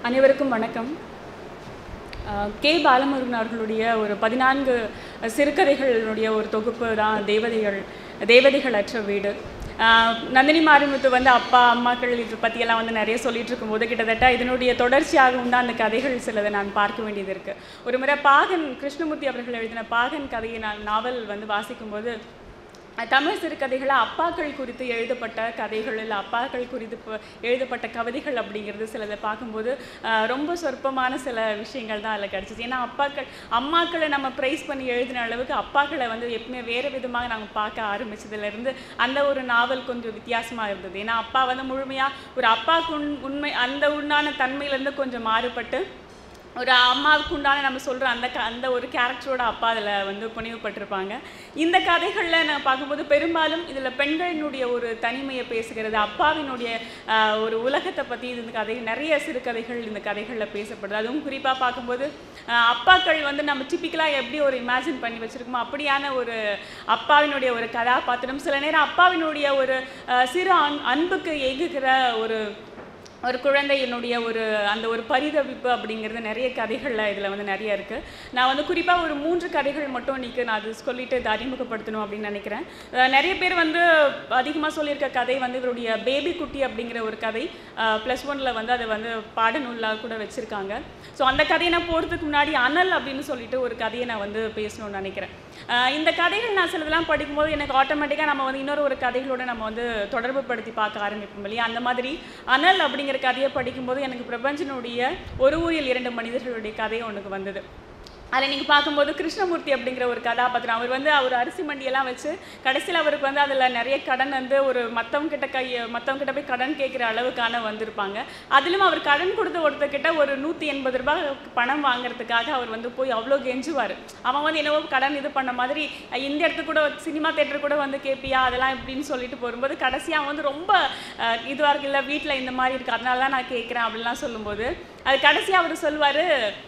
அனைவருக்கும் வணக்கம் அஹ், கே பாலமுருகன் அவர்களுடைய ஒரு பதினான்கு சிறுகதைகளுடைய ஒரு தொகுப்பு தான் தேவதைகள் தேவதைகள் அற்ற வீடு அஹ், நந்தினி மாரிமுத்து வந்து அப்பா அம்மாக்கள் இது பற்றியெல்லாம் வந்து நிறைய சொல்லிட்டு இருக்கும்போது கிட்டத்தட்ட இதனுடைய தொடர்ச்சியாகவும் தான் அந்த கதைகள் சிலதை நான் பார்க்க வேண்டியது இருக்குது ஒரு முறை பாகன் கிருஷ்ணமூர்த்தி அவர்கள் எழுதின பாகன் கதையை நான் நாவல் வந்து வாசிக்கும்போது தமிழ் சிறுகதைகளை அப்பாக்கள் குறித்து எழுதப்பட்ட கதைகள் இல்லை அப்பாக்கள் குறித்து ப- எழுதப்பட்ட கவிதைகள் அப்படிங்கிறது சிலதை பார்க்கும்போது ஆஹ், ரொம்ப சொற்பமான சில விஷயங்கள் தான் அதில் கிடச்சிச்சு ஏன்னா அப்பாக்கள் அம்மாக்களை நம்ம ப்ரைஸ் பண்ணி எழுதின அளவுக்கு அப்பாக்களை வந்து எப்பவுமே வேறு விதமாக நாங்கள் பார்க்க ஆரம்பிச்சதுலேருந்து அந்த ஒரு நாவல் கொஞ்சம் வித்தியாசமாக இருந்தது ஏன்னா அப்பா வந்து முழுமையாக ஒரு அப்பாவுக்கு உண் உண்மை அந்த உண்டான தன்மையிலேருந்து கொஞ்சம் மாறுபட்டு ஒரு அம்மாவுக்கு உண்டான நம்ம சொல்கிற அந்த க அந்த ஒரு கேரக்டரோட அப்பா அதில் வந்து புனிவுபட்டிருப்பாங்க இந்த கதைகளில் நான் பார்க்கும்போது பெரும்பாலும் இதில் பெண்களினுடைய ஒரு தனிமையை பேசுகிறது அப்பாவினுடைய ஆஹ், ஒரு உலகத்தை பற்றி இந்த கதை நிறைய சிறுகதைகள் இந்த கதைகளில் பேசப்படுது அதுவும் குறிப்பாக பார்க்கும்போது ஆஹ், அப்பாக்கள் வந்து நம்ம டிப்பிக்கலாக எப்படி ஒரு இமேஜின் பண்ணி வச்சுருக்கோமோ அப்படியான ஒரு அப்பாவினுடைய ஒரு கதாபாத்திரம் சில நேரம் அப்பாவினுடைய ஒரு ஆஹ், சிறு அன் அன்புக்கு எகுகிற ஒரு ஒரு குழந்தையினுடைய ஒரு அந்த ஒரு பரிதவிப்பு அப்படிங்கிறது நிறைய கதைகளில் இதில் வந்து நிறைய இருக்குது நான் வந்து குறிப்பாக ஒரு மூன்று கதைகள் மட்டும் இன்னைக்கு நான் அது சொல்லிட்டு இதை அறிமுகப்படுத்தணும் அப்படின்னு நினைக்கிறேன் அஹ் நிறைய பேர் வந்து அதிகமாக சொல்லியிருக்க கதை வந்து இவருடைய பேபி குட்டி அப்படிங்கிற ஒரு கதை ப்ளஸ் ஒனில் வந்து அதை வந்து பாடநூலாக கூட வச்சுருக்காங்க ஸோ அந்த கதையை நான் போகிறதுக்கு முன்னாடி அனல் அப்படின்னு சொல்லிட்டு ஒரு கதையை நான் வந்து பேசணும்னு நினைக்கிறேன் அஹ் இந்த கதைகள் நான் சிலதெல்லாம் படிக்கும்போது எனக்கு ஆட்டோமேட்டிக்காக நம்ம வந்து இன்னொரு ஒரு கதைகளோட நம்ம வந்து தொடர்பு படுத்தி பார்க்க ஆரம்பிப்போம் இல்லையா அந்த மாதிரி அனல் அப்படிங்கிற கதையை படிக்கும்போது எனக்கு பிரபஞ்சனுடைய ஒரு ஊரில் இரண்டு மனிதர்களுடைய கதை ஒன்றுக்கு வந்தது அதில் நீங்கள் பார்க்கும்போது கிருஷ்ணமூர்த்தி அப்படிங்கிற ஒரு கதாபாத்திரம் அவர் வந்து அவர் அரிசி மண்டியெல்லாம் வச்சு கடைசியில் அவருக்கு வந்து அதில் நிறைய கடன் வந்து ஒரு மற்றவங்க கிட்ட கை மற்றவங்க கிட்ட போய் கடன் கேட்குற அளவுக்கான வந்திருப்பாங்க அதிலும் அவர் கடன் கொடுத்த ஒருத்தர்கிட்ட ஒரு நூற்றி எண்பது ரூபாய் பணம் வாங்குறதுக்காக அவர் வந்து போய் அவ்வளோ கெஞ்சுவார் அவன் வந்து என்னவோ கடன் இது பண்ண மாதிரி அஹ் இந்த இடத்துக்கு கூட சினிமா தேட்டர் கூட வந்து கேட்பியா அதெல்லாம் எப்படின்னு சொல்லிட்டு போகும்போது கடைசியாக அவன் வந்து ரொம்ப அஹ், இதுவா இருக்கு இல்லை வீட்டில் இந்த மாதிரி இருக்கு அதனால தான் நான் கேட்குறேன் அப்படிலாம் சொல்லும்போது அது கடைசியாக அவர் சொல்லுவார்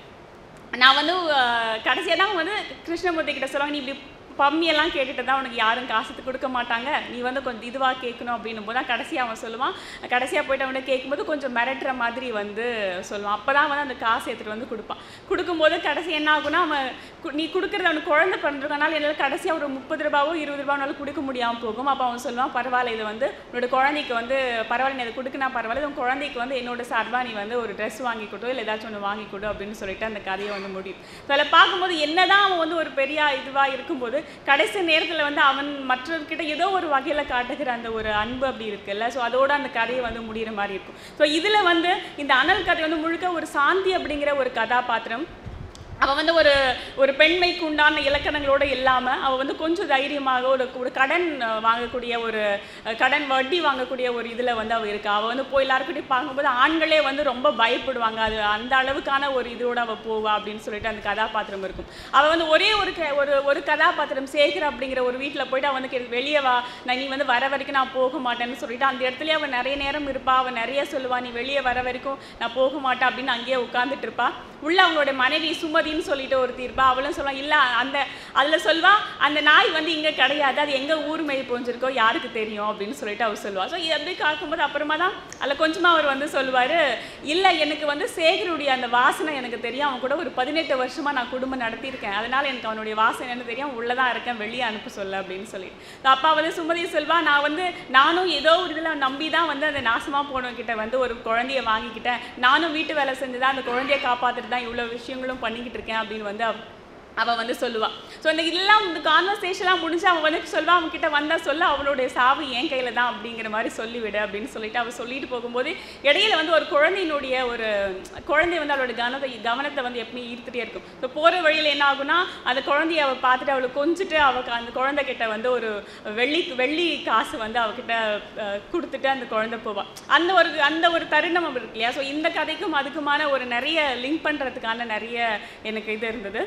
நான் வந்து கடைசியாக தான் வந்து கிருஷ்ணமூர்த்தி கிட்ட சொல்லுவாங்க நீ இப்படி பம்மியெல்லாம் கேட்டுட்டு தான் உனக்கு யாரும் காசு கொடுக்க மாட்டாங்க நீ வந்து கொஞ்சம் இதுவாக கேட்கணும் அப்படின்னும் போது தான் கடைசியாக அவன் சொல்லுவான் கடைசியாக போயிட்டு அவனை கேட்கும்போது கொஞ்சம் மிரட்டுற மாதிரி வந்து சொல்லுவான் அப்போ தான் வந்து அந்த காசு எடுத்துகிட்டு வந்து கொடுப்பான் கொடுக்கும்போது கடைசி என்ன ஆகும்னா அவன் கு- நீ கொடுக்குறது அவனுக்கு குழந்தை பண்ணுறதுனால என்னால் கடைசியாக ஒரு முப்பது ரூபாவோ இருபது ரூபானாலும் கொடுக்க முடியாமல் போகும் அப்போ அவன் சொல்லுவான் பரவாயில்ல இது வந்து உன்னோட குழந்தைக்கு வந்து பரவாயில்ல நீ அதை கொடுக்குனா பரவாயில்ல இது உன் குழந்தைக்கு வந்து என்னோட சார்பாக நீ வந்து ஒரு ட்ரெஸ் வாங்கி கொடு இல்லை ஏதாச்சும் ஒன்று வாங்கி கொடு அப்படின்னு சொல்லிட்டு அந்த கதையை வந்து முடியும் ஸோ அதில் பார்க்கும்போது என்னதான் அவன் வந்து ஒரு பெரிய இதுவாக இருக்கும்போது கடைசி நேரத்தில் வந்து அவன் மற்றவர்கிட்ட ஏதோ ஒரு வகையில் காட்டுகிற அந்த ஒரு அன்பு அப்படி இருக்குல்ல ஸோ அதோட அந்த கதையை வந்து முடிகிற மாதிரி இருக்கும் ஸோ இதில் வந்து இந்த அனல் கதை வந்து முழுக்க ஒரு சாந்தி அப்படிங்கிற ஒரு கதாபாத்திரம் அவள் வந்து ஒரு ஒரு பெண்மைக்கு உண்டான இலக்கணங்களோடு இல்லாமல் அவள் வந்து கொஞ்சம் தைரியமாக ஒரு ஒரு கடன் அஹ், வாங்கக்கூடிய ஒரு அஹ், கடன் வட்டி வாங்கக்கூடிய ஒரு இதில் வந்து அவள் இருக்கா அவள் வந்து போய் எல்லாருக்கிட்டையும் பார்க்கும்போது ஆண்களே வந்து ரொம்ப பயப்படுவாங்க அது அந்த அளவுக்கான ஒரு இதோட அவள் போவா அப்படின்னு சொல்லிட்டு அந்த கதாபாத்திரம் இருக்கும் அவள் வந்து ஒரே ஒரு க- ஒரு ஒரு கதாபாத்திரம் சேகர் அப்படிங்கிற ஒரு வீட்டில் போயிட்டு அவன் வந்து கே- வெளியே வா நான் நீ வந்து வர வரைக்கும் நான் போக மாட்டேன்னு சொல்லிட்டு அந்த இடத்துலயே அவன் நிறைய நேரம் இருப்பா அவன் நிறைய சொல்லுவா நீ வெளியே வர வரைக்கும் நான் போக மாட்டேன் அப்படின்னு அங்கேயே உட்காந்துட்டு இருப்பா உள்ள அவங்களோட மனைவி சுமதின்னு சொல்லிட்டு ஒருத்தி இருப்பா அவளும் சொல்லுவா இல்ல அந்த அதுல சொல்வா அந்த நாய் வந்து இங்க கிடையாது அது எங்க ஊர் மேய் போஞ்சிருக்கோ யாருக்கு தெரியும் அப்படின்னு சொல்லிட்டு அவர் சொல்லுவா ஸோ அப்படி பார்க்கும்போது அப்புறமா தான் அதில் கொஞ்சமா அவர் வந்து சொல்லுவாரு இல்ல எனக்கு வந்து சேகருடைய அந்த வாசனை எனக்கு தெரியும் அவன் கூட ஒரு பதினெட்டு வருஷமா நான் குடும்பம் நடத்தியிருக்கேன் அதனால எனக்கு அவனுடைய வாசனை என்ன தெரியும் உள்ளதான் இருக்கேன் வெளியே அனுப்ப சொல்ல அப்படின்னு சொல்லி அப்பா வந்து சுமதி செல்வா நான் வந்து நானும் ஏதோ ஒரு இதில் நம்பி தான் வந்து அந்த நாசமா போனவங்க கிட்ட வந்து ஒரு குழந்தைய வாங்கிக்கிட்டேன் நானும் வீட்டு வேலை செஞ்சு தான் அந்த குழந்தைய காப்பாத்திட்டு தான் இவ்வளோ விஷயங்களும் பண்ணிக்கிட்டு இருக்கேன் அப்படின்னு வந்து அவ- அவ வந்து சொல்லுவா ஸோ இந்த இதெல்லாம் இந்த கான்வர்சேஷன்லாம் முடிஞ்சு அவன் வந்து சொல்லுவா அவன் கிட்ட வந்தா சொல்ல அவளுடைய சாவு என் கையில தான் அப்படிங்கிற மாதிரி சொல்லிவிடு அப்படின்னு சொல்லிட்டு அவ சொல்லிட்டு போகும்போது இடையில வந்து ஒரு குழந்தையினுடைய ஒரு குழந்தை வந்து அவளோட கவனத்தை கவனத்தை வந்து எப்பவுமே ஈர்த்துட்டே இருக்கும் ஸோ போற வழியில என்ன ஆகும்னா அந்த குழந்தைய அவ பார்த்துட்டு அவளை கொஞ்சிட்டு அவக்கு அந்த குழந்தை கிட்ட வந்து ஒரு வெள்ளி வெள்ளி காசு வந்து அவகிட்ட அஹ், கொடுத்துட்டு அந்த குழந்தை போவா அந்த ஒரு அந்த ஒரு தருணம் இருக்கு இல்லையா ஸோ இந்த கதைக்கும் அதுக்குமான ஒரு நிறைய லிங்க் பண்றதுக்கான நிறைய எனக்கு இது இருந்தது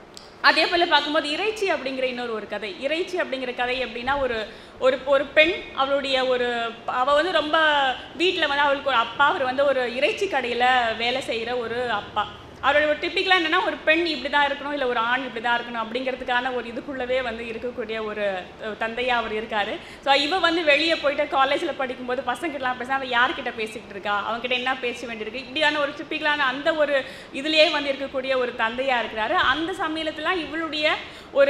அதே போல் பார்க்கும்போது இறைச்சி அப்படிங்கிற இன்னொரு ஒரு கதை இறைச்சி அப்படிங்கிற கதை எப்படின்னா ஒரு ஒரு ஒரு பெண் அவளுடைய ஒரு அவள் வந்து ரொம்ப வீட்டில் வந்து அவளுக்கு ஒரு அப்பா அவர் வந்து ஒரு இறைச்சி கடையில் வேலை செய்கிற ஒரு அப்பா அவரோட ஒரு டிப்பிக்கலாக என்னன்னா ஒரு பெண் இப்படி தான் இருக்கணும் இல்லை ஒரு ஆண் இப்படி தான் இருக்கணும் அப்படிங்கிறதுக்கான ஒரு இதுக்குள்ளவே வந்து இருக்கக்கூடிய ஒரு அஹ், தந்தையா அவர் இருக்காரு ஸோ இவ வந்து வெளியே போயிட்டு காலேஜில் படிக்கும்போது பசங்கிட்டலாம் பேச அவன் யார்கிட்ட பேசிக்கிட்டு இருக்கா அவங்ககிட்ட என்ன பேச வேண்டியிருக்கு இப்படியான ஒரு டிப்பிக்கலான அந்த ஒரு இதுலயே வந்து இருக்கக்கூடிய ஒரு தந்தையா இருக்கிறாரு அந்த சமயத்துல இவளுடைய ஒரு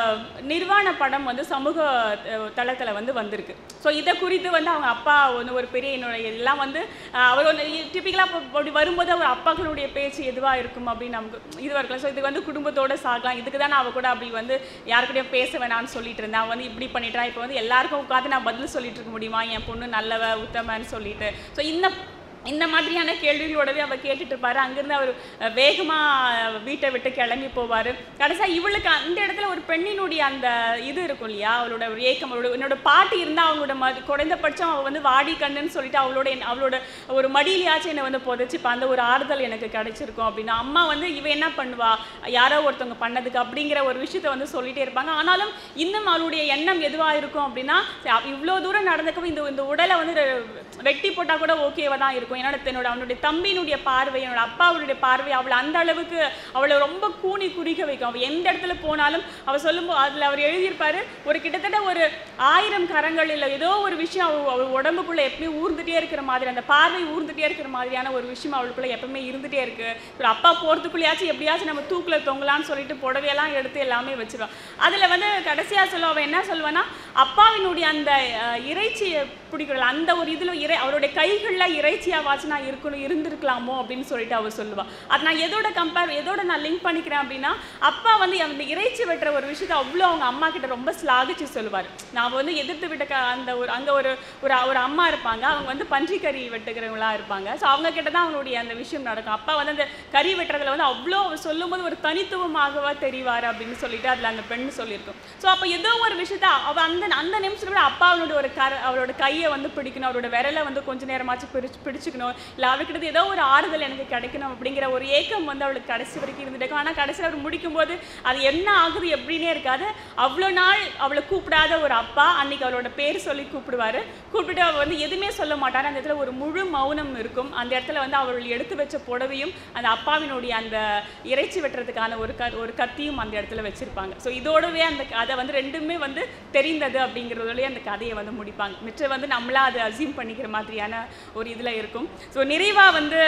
நிர்வாண படம் வந்து சமூக அஹ், தளத்துல வந்து வந்திருக்கு ஸோ இதை குறித்து வந்து அவங்க அப்பா வந்து ஒரு பெரிய என்னுடைய எல்லாம் வந்து அஹ், அவர் வந்து டிப்பிக்கலாக அப்படி வரும்போது அவர் அப்பாக்களுடைய பேச்சு எதுவாக இருக்கும் அப்படின்னு நமக்கு இதுவாக இருக்கலாம் ஸோ இது வந்து குடும்பத்தோட சாகலாம் இதுக்கு தான் நான் அவ கூட அப்படி வந்து யாருக்கிட்டையும் பேச வேணாம்னு சொல்லிட்டு இருந்தேன் அவன் வந்து இப்படி பண்ணிட்டான் இப்போ வந்து எல்லாருக்கும் உட்காந்து நான் பதில் சொல்லிட்டு இருக்க முடியுமா என் பொண்ணு நல்லவ உத்தமன்னு சொல்லிட்டு ஸோ இந்த இந்த மாதிரியான கேள்விகளோடவே அவர் கேட்டுட்டு இருப்பாரு அங்கிருந்து அவர் அஹ், வேகமா அஹ், வீட்டை விட்டு கிளம்பி போவாரு கடைசியா இவளுக்கு அந்த இடத்துல ஒரு பெண்ணினுடைய அந்த இது இருக்கும் இல்லையா அவளோட ஒரு ஏக்கம் அவளோட என்னோட பாட்டி இருந்தா அவங்களோட ம குறைந்தபட்சம் அவ வந்து வாடி கண்ணுன்னு சொல்லிட்டு அவளோட என்- அவளோட ஒரு மடியிலையாச்சும் என்னை வந்து புதைச்சிப்பா அந்த ஒரு ஆறுதல் எனக்கு கிடைச்சிருக்கும் அப்படின்னா அம்மா வந்து இவ என்ன பண்ணுவா யாரோ ஒருத்தவங்க பண்ணதுக்கு அப்படிங்கிற ஒரு விஷயத்த வந்து சொல்லிட்டே இருப்பாங்க ஆனாலும் இன்னும் அவளுடைய எண்ணம் எதுவா இருக்கும் அப்படின்னா இவ்வளோ தூரம் நடந்துக்கவும் இந்த இந்த உடலை வந்து ரெ- வெட்டி போட்டா கூட ஓகேவா தான் இருக்கும் என்னோட என்னோட அவனுடைய தம்பியினுடைய பார்வை என்னோட அப்பாவுடைய பார்வை அவளை அந்த அளவுக்கு அவளை ரொம்ப கூனி குறிக்க வைக்கும் அவள் எந்த இடத்துல போனாலும் அவள் சொல்லும்போது அதில் அவர் எழுதியிருப்பாரு ஒரு கிட்டத்தட்ட ஒரு ஆயிரம் கரங்கள் இல்லை ஏதோ ஒரு விஷயம் அவள் அவள் உடம்புக்குள்ள எப்பயும் ஊர்ந்துட்டே இருக்கிற மாதிரி அந்த பார்வை ஊர்ந்துட்டே இருக்கிற மாதிரியான ஒரு விஷயம் அவளுக்குள்ள எப்பவுமே இருந்துட்டே இருக்கு ஒரு அப்பா போகிறதுக்குள்ளேயாச்சும் எப்படியாச்சும் நம்ம தூக்கில் தொங்கலான்னு சொல்லிட்டு புடவையெல்லாம் எடுத்து எல்லாமே வச்சிருவான் அதில் வந்து கடைசியாக சொல்லுவா அவன் என்ன சொல்லுவான்னா அப்பாவினுடைய அந்த அஹ், இறைச்சியை பிடிக்கல அந்த ஒரு இதில் இறை அவருடைய கைகளில் இறைச்சியாவாச்சும் நான் இருக்கணும் இருந்திருக்கலாமோ அப்படின்னு சொல்லிட்டு அவள் சொல்லுவா அது நான் எதோட கம்பேர் எதோட நான் லிங்க் பண்ணிக்கிறேன் அப்படின்னா அப்பா வந்து அந்த இறைச்சி வெட்டுற ஒரு விஷயத்தை அவ்வளோ அவங்க அம்மா கிட்ட ரொம்ப ஸ்லாகிச்சு சொல்லுவார் நான் வந்து எதிர்த்து விட்ட க- அந்த ஒரு அங்கே ஒரு ஒரு ஒரு அம்மா இருப்பாங்க அவங்க வந்து பன்றிக்கறி வெட்டுகிறவங்களா இருப்பாங்க ஸோ அவங்க கிட்ட தான் அவங்களுடைய அந்த விஷயம் நடக்கும் அப்பா வந்து அந்த கறி வெட்டுறதுல வந்து அவ்வளோ அவர் சொல்லும்போது ஒரு தனித்துவமாகவா தெரிவார் அப்படின்னு சொல்லிட்டு அதில் அந்த பெண் சொல்லியிருக்கும் ஸோ அப்போ ஏதோ ஒரு விஷயத்த அவ அந்த அந்த நிமிஷத்துல கூட அப்பா அவனோட ஒரு கர அவரோட கையை வந்து பிடிக்கணும் அவரோட விரலை வந்து கொஞ்ச நேரமாச்சும் பிடிச்சு பிடிச்சுக்கணும் இல்லை அவர்கிட்ட ஏதோ ஒரு ஆறுதல் எனக்கு கிடைக்கணும் அப்படிங்கிற ஒரு ஏக்கம் வந்து அவளுக்கு கடைசி வரைக்கும் இருந்துட்டு இருக்கும் ஆனால் கடைசியில் அவர் முடிக்கும்போது அது என்ன ஆகுது எப்படின்னே இருக்காது அவ்வளோ நாள் அவளை கூப்பிடாத ஒரு அப்பா அன்னைக்கு அவளோட பேர் சொல்லி கூப்பிடுவாரு கூப்பிட்டு அவ வந்து எதுவுமே சொல்ல மாட்டார் அந்த இடத்துல ஒரு முழு மௌனம் இருக்கும் அந்த இடத்துல வந்து அவள் எடுத்து வச்ச புடவையும் அந்த அப்பாவினுடைய அந்த இறைச்சி வெட்டுறதுக்கான ஒரு க ஒரு கத்தியும் அந்த இடத்துல வச்சிருப்பாங்க ஸோ இதோடவே அந்த கதை வந்து ரெண்டுமே வந்து தெரிந்தது அப்படிங்கிறதுலயே அந்த கதையை வந்து முடிப்பாங்க மிச்சம் வந்து நம்மளா அதை அசியூம் பண்ணிக்கிற மாதிரியான ஒரு இதில் இருக்கும் ஸோ நிறைவாக வந்து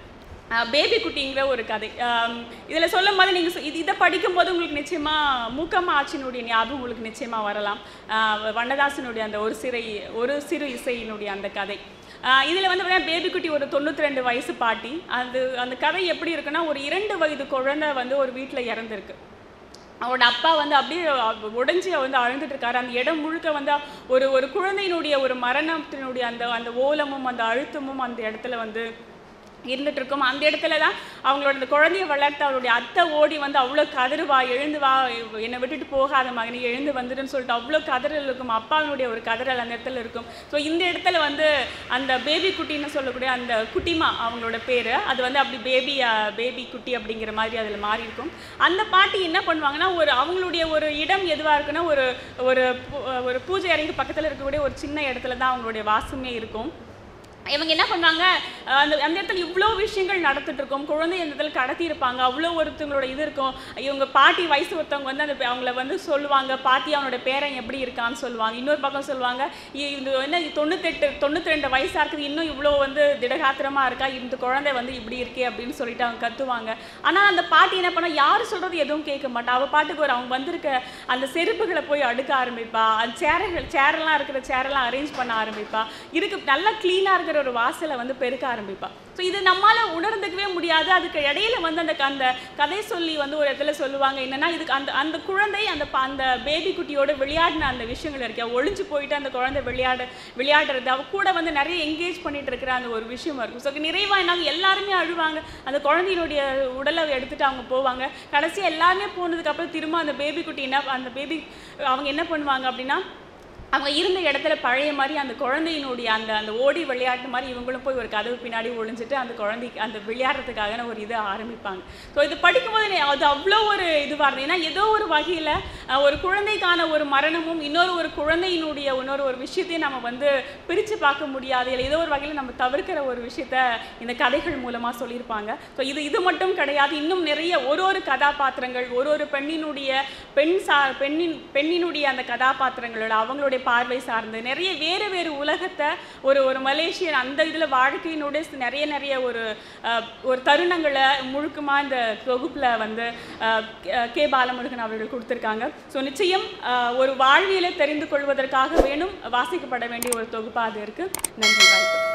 பேபி குட்டிங்கிற ஒரு கதை இதில் சொல்லும் போது நீங்கள் இது இதை படிக்கும்போது உங்களுக்கு நிச்சயமாக மூக்கம்மா ஆச்சினுடைய ஞாபகம் உங்களுக்கு நிச்சயமாக வரலாம் ஆஹ் வண்ணதாசனுடைய அந்த ஒரு சிறை ஒரு சிறு இசையினுடைய அந்த கதை இதில் வந்து பார்த்தீங்கன்னா பேபி குட்டி ஒரு தொண்ணூற்றி ரெண்டு வயசு பாட்டி அது அந்த கதை எப்படி இருக்குன்னா ஒரு இரண்டு வயது குழந்தை வந்து ஒரு வீட்டில் இறந்துருக்கு அவனோட அப்பா வந்து அப்படியே அ- உடைஞ்சு வந்து அழுந்துட்டு இருக்காரு அந்த இடம் முழுக்க வந்து ஒரு ஒரு குழந்தையினுடைய ஒரு மரணத்தினுடைய அந்த அந்த ஓலமும் அந்த அழுத்தமும் அந்த இடத்துல வந்து இருந்துட்டு இருக்கும் அந்த இடத்துல தான் அவங்களோட அந்த குழந்தைய வளர்த்து அவளுடைய அத்தை ஓடி வந்து அவ்வளோ கதறுவா எழுந்து வா என்னை விட்டுட்டு போகாத மகனே எழுந்து வந்துடுன்னு சொல்லிட்டு அவ்வளோ கதறல் இருக்கும் அப்பாவினுடைய ஒரு கதறல் அந்த இடத்துல இருக்கும் ஸோ இந்த இடத்துல வந்து அந்த பேபி குட்டின்னு சொல்லக்கூடிய அந்த குட்டிமா அவங்களோட பேர் அது வந்து அப்படி பேபி பேபி குட்டி அப்படிங்கிற மாதிரி அதில் மாறி இருக்கும் அந்த பாட்டி என்ன பண்ணுவாங்கன்னா ஒரு அவங்களுடைய ஒரு இடம் எதுவாக இருக்குன்னா ஒரு ஒரு பூ- ஒரு பூஜை அறைக்கு பக்கத்தில் இருக்கக்கூடிய ஒரு சின்ன இடத்துல தான் அவங்களுடைய வாசமே இருக்கும் இவங்க என்ன பண்ணுவாங்க அஹ் அந்த அந்த இடத்துல இவ்வளோ விஷயங்கள் நடந்துட்டு இருக்கும் குழந்தை அந்த இடத்துல கடத்தி இருப்பாங்க அவ்வளோ ஒருத்தவங்களோட இது இருக்கும் இவங்க பாட்டி வயசு ஒருத்தவங்க வந்து அந்த பே- அவங்கள வந்து சொல்லுவாங்க பாட்டி அவனோட பேரன் எப்படி இருக்கான்னு சொல்லுவாங்க இன்னொரு பக்கம் சொல்லுவாங்க இ- இது என்ன இது தொண்ணூத்தெட்டு தொண்ணூற்றி ரெண்டு வயசாக இருக்குது இன்னும் இவ்வளோ வந்து திடகாத்திரமா இருக்கா இந்த குழந்தை வந்து இப்படி இருக்கே அப்படின்னு சொல்லிட்டு அவங்க கத்துவாங்க ஆனால் அந்த பாட்டி என்ன பண்ணா யார் சொல்றது எதுவும் கேட்க மாட்டா அவள் பாட்டுக்கு ஒரு அவங்க வந்திருக்க அந்த செருப்புகளை போய் அடுக்க ஆரம்பிப்பா அந்த சேர்கள் சேரெல்லாம் இருக்கிற சேரெல்லாம் அரேஞ்ச் பண்ண ஆரம்பிப்பா இருக்கு நல்லா க்ளீனாக இருக்கிற ஒரு வாசலை வந்து பெருக்க ஆரம்பிப்பா ஸோ இது நம்மால உணர்ந்துக்கவே முடியாது அதுக்கு இடையில வந்து அந்த அந்த கதை சொல்லி வந்து ஒரு இடத்துல சொல்லுவாங்க என்னன்னா இதுக்கு அந்த அந்த குழந்தை அந்த ப- அந்த பேபி குட்டியோட விளையாடின அந்த விஷயங்கள் இருக்கு அவ ஒளிஞ்சு போயிட்டு அந்த குழந்தை விளையாட விளையாடுறது அவ கூட வந்து நிறைய என்கேஜ் பண்ணிட்டு இருக்கிற அந்த ஒரு விஷயம் இருக்கும் ஸோ நிறைவா என்னாங்க எல்லாருமே அழுவாங்க அந்த குழந்தையினுடைய உடலை எடுத்துட்டு அவங்க போவாங்க கடைசியா எல்லாருமே போனதுக்கு அப்புறம் திரும்ப அந்த பேபி குட்டி என்ன அந்த பேபி அவங்க என்ன பண்ணுவாங்க அப்படின்னா அவங்க இருந்த இடத்துல பழைய மாதிரி அந்த குழந்தையினுடைய அந்த அந்த ஓடி விளையாட்டு மாதிரி இவங்களும் போய் ஒரு கதவு பின்னாடி ஒளிஞ்சிட்டு அந்த குழந்தைக்கு அந்த விளையாடுறதுக்காக ஒரு இது ஆரம்பிப்பாங்க ஸோ இது படிக்கும்போது நே- அது அவ்வளோ ஒரு இதுவாக இருந்தது ஏன்னா ஏதோ ஒரு வகையில் ஒரு குழந்தைக்கான ஒரு மரணமும் இன்னொரு ஒரு குழந்தையினுடைய இன்னொரு ஒரு விஷயத்தையும் நம்ம வந்து பிரித்து பார்க்க முடியாது இல்லை ஏதோ ஒரு வகையில் நம்ம தவிர்க்கிற ஒரு விஷயத்த இந்த கதைகள் மூலமாக சொல்லியிருப்பாங்க ஸோ இது இது மட்டும் கிடையாது இன்னும் நிறைய ஒரு ஒரு கதாபாத்திரங்கள் ஒரு ஒரு பெண்ணினுடைய பெண் சா பெண்ணின் பெண்ணினுடைய அந்த கதாபாத்திரங்களோட அவங்களுடைய பார்வை சார்ந்து நிறைய வேறு வேறு உலகத்தை ஒரு ஒரு மலேசியன் அந்த இதில் வாழ்க்கையினுடைய ஸ் நிறைய நிறைய ஒரு அஹ், ஒரு தருணங்களை முழுக்கமாக இந்த தொகுப்பில் வந்து அஹ், கே- கே பாலமுருகன் அவர்கள் கொடுத்துருக்காங்க ஸோ நிச்சயம் அஹ், ஒரு வாழ்வியலை தெரிந்து கொள்வதற்காக வேணும் வாசிக்கப்பட வேண்டிய ஒரு தொகுப்பாக அது இருக்குது நன்றி வாய்ப்பு